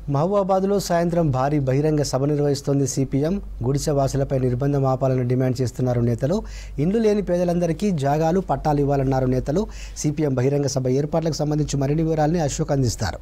మహబూబాబాద్లో సాయంత్రం భారీ బహిరంగ సభ నిర్వహిస్తోంది సిపిఎం గుడిసె వాసులపై నిర్బంధం ఆపాలని డిమాండ్ చేస్తున్నారు నేతలు ఇండ్లు లేని పేదలందరికీ జాగాలు పట్టాలు ఇవ్వాలన్నారు నేతలు సిపిఎం బహిరంగ సభ ఏర్పాట్లకు సంబంధించి మరిన్ని వివరాలని అశోక్ అందిస్తారు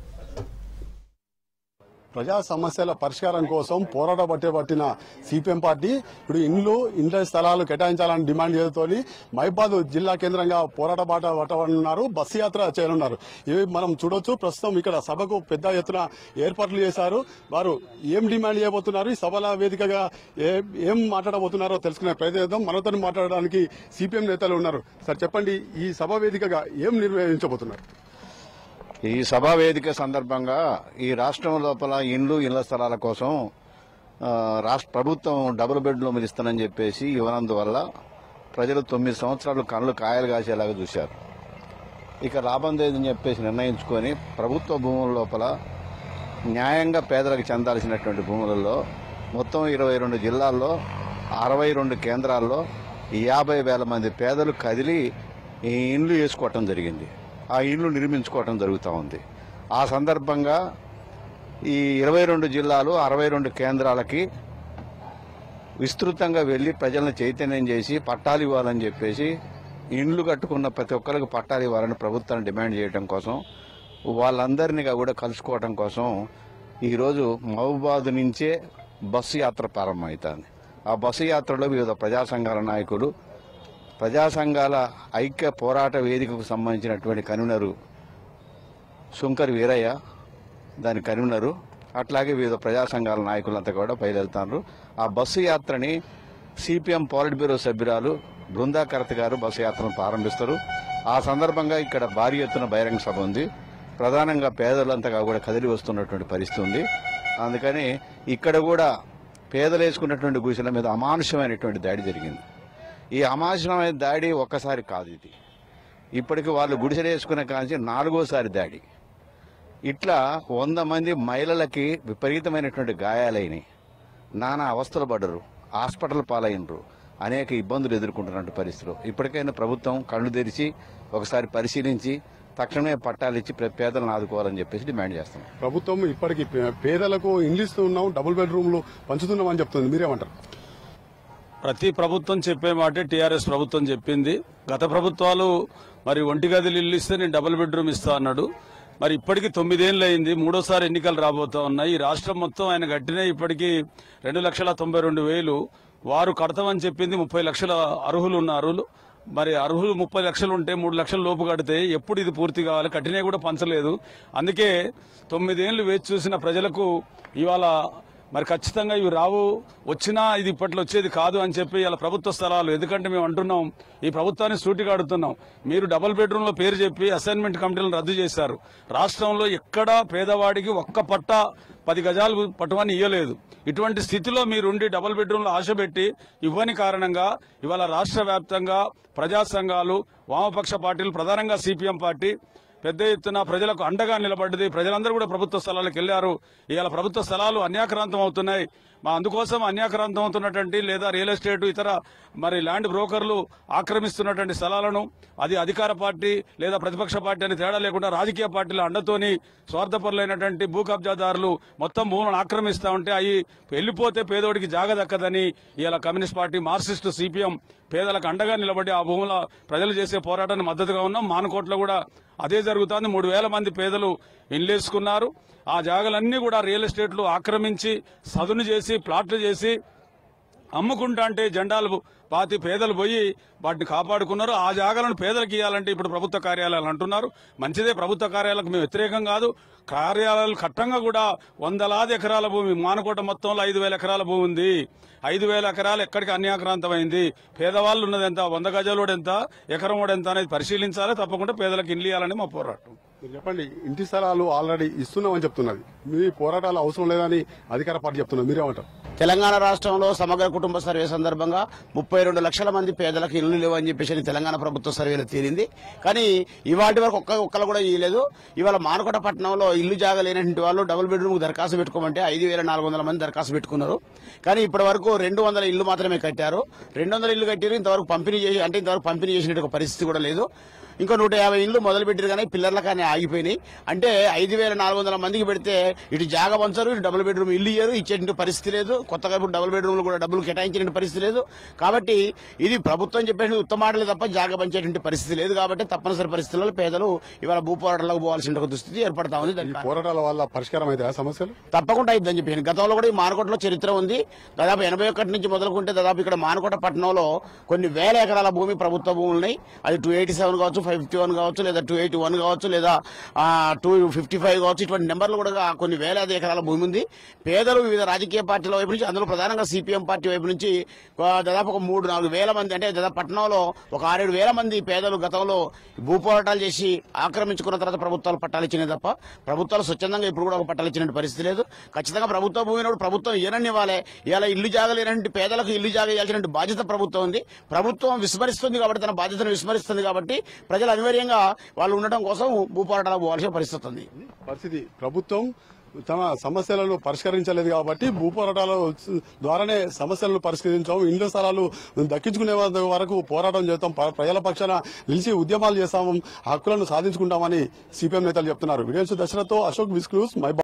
ప్రజా సమస్యల పరిష్కారం కోసం పోరాట పట్టే పట్టిన సిపిఎం పార్టీ ఇప్పుడు ఇండ్లు ఇండ్ల స్థలాలు కేటాయించాలని డిమాండ్ చేస్తోని మహిబాద్ జిల్లా కేంద్రంగా పోరాట బాట పట్టనున్నారు బస్సు యాత్ర చేయనున్నారు ఇవి మనం చూడొచ్చు ప్రస్తుతం ఇక్కడ సభకు పెద్ద ఎత్తున ఏర్పాట్లు చేశారు వారు ఏం డిమాండ్ చేయబోతున్నారు ఈ సభల వేదికగా ఏ- ఏం మాట్లాడబోతున్నారో తెలుసుకునే ప్రయత్నం మనతో మాట్లాడడానికి సిపిఎం నేతలు ఉన్నారు సార్ చెప్పండి ఈ సభ వేదికగా ఏం నిర్వహించబోతున్నారు ఈ సభా వేదిక సందర్భంగా ఈ రాష్ట్రం లోపల ఇండ్లు ఇళ్ల స్థలాల కోసం ఆ, రాష్ట్ర ప్రభుత్వం డబుల్ బెడ్రూమ్ ఇస్తానని చెప్పేసి ఇవ్వనందువల్ల ప్రజలు తొమ్మిది సంవత్సరాలు కళ్ళు కాయలు కాసేలాగా చూశారు ఇక లాభం లేదని చెప్పేసి నిర్ణయించుకొని ప్రభుత్వ భూముల లోపల న్యాయంగా పేదలకు చెందాల్సినటువంటి భూములలో మొత్తం ఇరవై రెండు జిల్లాల్లో అరవై రెండు కేంద్రాల్లో యాభై వేల మంది పేదలు కదిలి ఈ ఇండ్లు వేసుకోవటం జరిగింది ఆ ఇండ్లు నిర్మించుకోవటం జరుగుతూ ఉంది ఆ సందర్భంగా ఈ ఇరవై రెండు జిల్లాలు అరవై రెండు కేంద్రాలకి విస్తృతంగా వెళ్లి ప్రజలను చైతన్యం చేసి పట్టాలు ఇవ్వాలని చెప్పేసి ఇండ్లు కట్టుకున్న ప్రతి ఒక్కరికి పట్టాలు ఇవ్వాలని ప్రభుత్వాన్ని డిమాండ్ చేయడం కోసం వాళ్ళందరినీ కూడా కలుసుకోవడం కోసం ఈరోజు మహబూబాద్ నుంచే బస్సు యాత్ర ప్రారంభమవుతుంది ఆ బస్సు యాత్రలో వివిధ ప్రజా సంఘాల నాయకులు ప్రజా సంఘాల ఐక్య పోరాట వేదికకు సంబంధించినటువంటి కన్వీనరు శుంకర్ వీరయ్య దాని కన్వీనరు అట్లాగే వివిధ ప్రజా సంఘాల నాయకులంతా కూడా బయలుదేరుతారు ఆ బస్సు యాత్రని సిపిఎం పాలిట్ బ్యూరో సభ్యురాలు బృందాకరత్ గారు బస్సు యాత్రను ప్రారంభిస్తారు ఆ సందర్భంగా ఇక్కడ భారీ ఎత్తున బహిరంగ సభ ఉంది ప్రధానంగా పేదలంతగా కూడా కదిలి వస్తున్నటువంటి పరిస్థితి ఉంది అందుకని ఇక్కడ కూడా పేదలు వేసుకున్నటువంటి గుడిసెల మీద అమానుషమైనటువంటి దాడి జరిగింది ఈ అమానుషమైన దాడి ఒక్కసారి కాదు ఇది ఇప్పటికి వాళ్ళు గుడిసెలు వేసుకునే కాంచి నాలుగోసారి దాడి ఇట్లా వంద మంది మహిళలకి విపరీతమైనటువంటి గాయాలైనాయి నానా అవస్థలు పడ్డరు హాస్పిటల్ పాలైనరు అనేక ఇబ్బందులు ఎదుర్కొంటున్నటువంటి పరిస్థితులు ఇప్పటికైనా ప్రభుత్వం కళ్ళు తెరిచి ఒకసారి పరిశీలించి తక్షణమే పట్టాలు ఇచ్చి ప్ర- పేదలను ఆదుకోవాలని చెప్పేసి డిమాండ్ చేస్తున్నాం ప్రభుత్వం ఇప్పటికి పే- పేదలకు ఇండ్లు ఇస్తున్నాం డబుల్ బెడ్రూమ్లు పంచుతున్నాం అని చెప్తుంది మీరేమంటారు ప్రతి ప్రభుత్వం చెప్పే మాటే టీఆర్ఎస్ ప్రభుత్వం చెప్పింది గత ప్రభుత్వాలు మరి ఒంటి గదిలు ఇల్లు ఇస్తే నేను డబుల్ బెడ్రూమ్ ఇస్తా అన్నాడు మరి ఇప్పటికి తొమ్మిదేళ్ళు అయింది మూడోసారి ఎన్నికలు రాబోతా ఉన్నాయి ఈ రాష్ట్రం మొత్తం ఆయన గట్టినే ఇప్పటికి రెండు లక్షల తొంభై రెండు వేలు వారు కడతామని చెప్పింది ముప్పై లక్షల అర్హులు ఉన్న అర్హులు మరి అర్హులు ముప్పై లక్షలు ఉంటే మూడు లక్షల లోపు కడితే ఎప్పుడు ఇది పూర్తి కావాలి కట్టినే కూడా పంచలేదు అందుకే తొమ్మిదేళ్లు వేచి చూసిన ప్రజలకు ఇవాళ మరి ఖచ్చితంగా ఇవి రావు వచ్చినా ఇది ఇప్పట్లో వచ్చేది కాదు అని చెప్పి ఇలా ప్రభుత్వ స్థలాలు ఎందుకంటే మేము అంటున్నాం ఈ ప్రభుత్వాన్ని సూటిగా అడుగుతున్నాం మీరు డబుల్ బెడ్రూమ్ లో పేరు చెప్పి అసైన్మెంట్ కమిటీలను రద్దు చేశారు రాష్ట్రంలో ఎక్కడా పేదవాడికి ఒక్క పట్ట పది గజాలు పట్టువని ఇయ్యలేదు ఇటువంటి స్థితిలో మీరుండి డబుల్ బెడ్రూమ్ లో ఆశ పెట్టి ఇవ్వని కారణంగా ఇవాళ రాష్ట్ర వ్యాప్తంగా ప్రజా సంఘాలు వామపక్ష పార్టీలు ప్రధానంగా సిపిఎం పార్టీ పెద్ద ఎత్తున ప్రజలకు అండగా నిలబడ్డది ప్రజలందరూ కూడా ప్రభుత్వ స్థలాలకు వెళ్లారు ఇవాళ ప్రభుత్వ స్థలాలు అన్యాక్రాంతం అవుతున్నాయి మా అందుకోసం అన్యాక్రాంతం అవుతున్నటువంటి లేదా రియల్ ఎస్టేట్ ఇతర మరి ల్యాండ్ బ్రోకర్లు ఆక్రమిస్తున్నటువంటి స్థలాలను అది అధికార పార్టీ లేదా ప్రతిపక్ష పార్టీ అని తేడా లేకుండా రాజకీయ పార్టీల అండతోని స్వార్థపరులైనటువంటి భూ కబ్జాదారులు మొత్తం భూములను ఆక్రమిస్తా ఉంటే అవి వెళ్లిపోతే పేదోడికి జాగ దక్కదని ఇవాళ కమ్యూనిస్ట్ పార్టీ మార్క్సిస్ట్ సిపిఎం పేదలకు అండగా నిలబడి ఆ భూముల ప్రజలు చేసే పోరాటాన్ని మద్దతుగా ఉన్నాం మానకోట్లో కూడా అదే జరుగుతోంది మూడు వేల మంది పేదలు ఇండ్లేసుకున్నారు ఆ జాగలన్నీ కూడా రియల్ ఎస్టేట్లు ఆక్రమించి సదును చేసి ప్లాట్లు చేసి అమ్ముకుంటా అంటే జెండాలు పాతి పేదలు పోయి వాటిని కాపాడుకున్నారు ఆ జాగాలను పేదలకు ఇవ్వాలంటే ఇప్పుడు ప్రభుత్వ కార్యాలయాలు అంటున్నారు మంచిదే ప్రభుత్వ కార్యాలకు మేము వ్యతిరేకం కాదు కార్యాలయాలు కట్టంగా కూడా వందలాది ఎకరాల భూమి మానకోట మొత్తంలో ఐదు వేల ఎకరాల భూమి ఉంది ఐదు వేల ఎకరాలు ఎక్కడికి అన్యాక్రాంతమైంది పేదవాళ్ళు ఉన్నది ఎంత వంద గజాలోడు ఎంత ఎకరం కూడా ఎంత అనేది పరిశీలించాలి తప్పకుండా పేదలకు ఇల్లు ఇవ్వాలని మా పోరాటం మీరు చెప్పండి ఇంటి స్థలాలు ఆల్రెడీ ఇస్తున్నామని చెప్తున్నది మీ పోరాటాలు అవసరం లేదని అధికార పార్టీ చెప్తున్నారు మీరేమంటారు తెలంగాణ రాష్ట్రంలో సమగ్ర కుటుంబ సర్వే సందర్భంగా ముప్పై రెండు లక్షల మంది పేదలకు ఇల్లు లేవని చెప్పేసి అని తెలంగాణ ప్రభుత్వ సర్వేలో తేలింది కానీ ఇవాటి వరకు ఒక్క ఒక్కరు కూడా ఇవ్వలేదు ఇవాళ మానకొండ పట్టణంలో ఇల్లు జాగా లేనటువంటి వాళ్ళు డబుల్ బెడ్రూమ్ దరఖాస్తు పెట్టుకోమంటే ఐదు వేల నాలుగు వందల మంది దరఖాస్తు పెట్టుకున్నారు కానీ ఇప్పటి వరకు రెండు వందల ఇల్లు మాత్రమే కట్టారు రెండు వందల ఇల్లు కట్టారు ఇంతవరకు పంపిణీ చేసి అంటే ఇంతవరకు పంపిణీ చేసినట్టు ఒక పరిస్థితి కూడా లేదు ఇంకో నూట యాభై ఇండ్లు మొదలు పెట్టారు కానీ పిల్లర్ల కానీ ఆగిపోయినాయి అంటే ఐదు వేల నాలుగు వందల మందికి పెడితే ఇటు జాగ పంచరు ఇటు డబుల్ బెడ్రూమ్ ఇల్లు ఇయ్యరు ఇచ్చేటువంటి పరిస్థితి లేదు కొత్తగా ఇప్పుడు డబుల్ బెడ్రూమ్లు కూడా డబ్బులు కేటాయించేటువంటి పరిస్థితి లేదు కాబట్టి ఇది ప్రభుత్వం చెప్పేసి ఉత్తమాటలు తప్ప జాగ పంచేటువంటి పరిస్థితి లేదు కాబట్టి తప్పనిసరి పరిస్థితుల్లో పేదలు ఇవాళ భూ పోరాటాలకు పోవాల్సిన ఒక దుస్థితి ఏర్పడతా ఉంది ఈ దానికి పోరాటాల వల్ల పరిష్కారం అయితే సమస్యలు తప్పకుండా అయిద్దని చెప్పి గతంలో కూడా ఈ మానకోటలో చరిత్ర ఉంది దాదాపు ఎనభై ఒకటి నుంచి మొదలుకుంటే దాదాపు ఇక్కడ మానకోట పట్టణంలో కొన్ని వేల ఎకరాల భూమి ప్రభుత్వ భూములు ఉన్నాయి అది టూ ఎయిటీ సెవెన్ కావచ్చు ఫైవ్ ఫిఫ్టీ వన్ కావచ్చు లేదా టూ ఎయిటీ వన్ కావచ్చు లేదా టూ ఫిఫ్టీ ఫైవ్ కావచ్చు ఇటువంటి నెంబర్లు కూడా కొన్ని వేలాది ఎకరాల భూమి ఉంది పేదలు వివిధ రాజకీయ పార్టీల వైపు నుంచి అందులో ప్రధానంగా సిపిఎం పార్టీ వైపు నుంచి ఆ, దాదాపు ఒక మూడు నాలుగు వేల మంది అంటే దాదాపు పట్టణంలో ఒక ఆరేడు వేల మంది పేదలు గతంలో భూ పోరాటాలు చేసి ఆక్రమించుకున్న తర్వాత ప్రభుత్వాలు పట్టాలు ఇచ్చినాయి తప్ప ప్రభుత్వాలు స్వచ్ఛందంగా ఇప్పుడు కూడా ఒక పట్టాలు ఇచ్చిన పరిస్థితి లేదు ఖచ్చితంగా ప్రభుత్వ భూమిని కూడా ప్రభుత్వం ఏనని ఇవ్వాలి ఇలా ఇల్లు జాగలేనంటే పేదలకు ఇల్లు జాగ ఇవ్వాల్సిన బాధ్యత ప్రభుత్వం ఉంది ప్రభుత్వం విస్మరిస్తుంది కాబట్టి తన బాధ్యతను విస్మరిస్తుంది కాబట్టి ప్రజలు అనివార్యంగా వాళ్ళు ఉండటం కోసం భూ పోరాటాలకు పోవాల్సిన పరిస్థితి ఉంది పరిస్థితి ప్రభుత్వం తమ సమస్యలను పరిష్కరించలేదు కాబట్టి భూ పోరాటాల ద్వారానే సమస్యలను పరిష్కరించాం ఇండ్ల స్థలాలు దక్కించుకునే వరకు పోరాటం చేస్తాం ప- ప్రజల పక్షాన నిలిచి ఉద్యమాలు చేస్తాం హక్కులను సాధించుకుంటామని సిపిఎం నేతలు చెప్తున్నారు వీడియోస్ దశరథతో అశోక్ విస్క్లూస్ మై